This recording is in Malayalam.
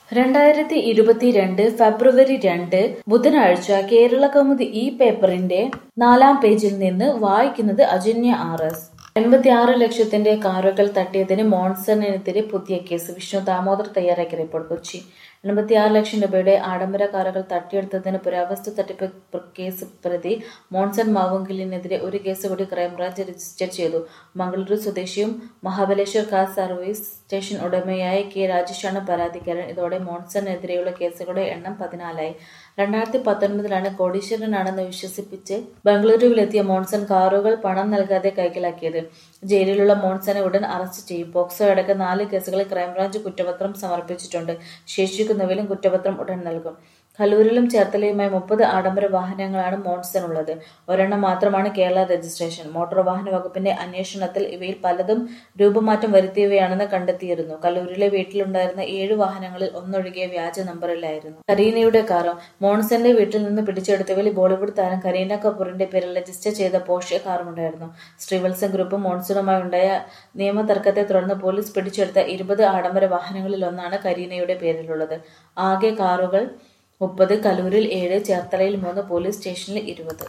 രണ്ടായിരത്തി ഇരുപത്തിരണ്ട് ഫെബ്രുവരി രണ്ട് ബുധനാഴ്ച കേരള കൗമുദി ഈ പേപ്പറിന്റെ നാലാം പേജിൽ നിന്ന് വായിക്കുന്നത് അജന്യ ആർ എസ് എൺപത്തിയാറ് ലക്ഷത്തിന്റെ കാറുകൾ തട്ടിയതിന് മോൺസണിനെതിരെ പുതിയ കേസ് വിഷ്ണു ദാമോദർ തയ്യാറാക്കിയ റിപ്പോർട്ട് കൊച്ചി എൺപത്തിയാറ് ലക്ഷം രൂപയുടെ ആഡംബര കാറുകൾ തട്ടിയെടുത്തതിന് പുരാവസ്തു തട്ടിപ്പ് പ്ര- കേസ് പ്രതി മോൺസൺ മാവുങ്കലിനെതിരെ ഒരു കേസ് കൂടി ക്രൈംബ്രാഞ്ച് രജിസ്റ്റർ ചെയ്തു മംഗളൂരു സ്വദേശിയും മഹാബലേശ്വർ കാർ സർവീസ് സ്റ്റേഷൻ ഉടമയായ കെ രാജേഷാണ് പരാതിക്കാരൻ ഇതോടെ മോൺസണിനെതിരെയുള്ള കേസുകളുടെ എണ്ണം പതിനാലായി രണ്ടായിരത്തി പത്തൊൻപതിലാണ് കോടീശ്വരനാണെന്ന് വിശ്വസിപ്പിച്ച് ബംഗളൂരുവിലെത്തിയ മോൺസൺ കാറുകൾ പണം നൽകാതെ കൈക്കലാക്കിയത് ജയിലിലുള്ള മോൺസനെ ഉടൻ അറസ്റ്റ് ചെയ്യും പോക്സോ അടക്കം നാല് കേസുകളിൽ ക്രൈംബ്രാഞ്ച് കുറ്റപത്രം സമർപ്പിച്ചിട്ടുണ്ട് ശേഷിക്കുന്നവയിലും കുറ്റപത്രം ഉടൻ നൽകും കലൂരിലും ചേർത്തലയുമായി മുപ്പത് ആഡംബര വാഹനങ്ങളാണ് മോൺസൺ ഉള്ളത് ഒരെണ്ണം മാത്രമാണ് കേരള രജിസ്ട്രേഷൻ മോട്ടോർ വാഹന വകുപ്പിന്റെ അന്വേഷണത്തിൽ ഇവയിൽ പലതും രൂപമാറ്റം വരുത്തിയവയാണെന്ന് കണ്ടെത്തിയിരുന്നു കലൂരിലെ വീട്ടിലുണ്ടായിരുന്ന ഏഴ് വാഹനങ്ങളിൽ ഒന്നൊഴികെ വ്യാജ നമ്പറിലായിരുന്നു കരീനയുടെ കാറ് മോൺസന്റെ വീട്ടിൽ നിന്ന് പിടിച്ചെടുത്തവരിൽ ബോളിവുഡ് താരം കരീന കപൂറിന്റെ പേരിൽ രജിസ്റ്റർ ചെയ്ത പോഷെ കാറുമുണ്ടായിരുന്നു ശ്രീവത്സം ഗ്രൂപ്പും മോൺസണുമായി ഉണ്ടായ നിയമതർക്കത്തെ തുടർന്ന് പോലീസ് പിടിച്ചെടുത്ത ഇരുപത് ആഡംബര വാഹനങ്ങളിൽ ഒന്നാണ് കരീനയുടെ പേരിലുള്ളത് ആകെ കാറുകൾ മുപ്പത് കലൂരിൽ ഏഴ് ചേർത്തലയിൽ മൂന്ന് പോലീസ് സ്റ്റേഷനിൽ ഇരുപത്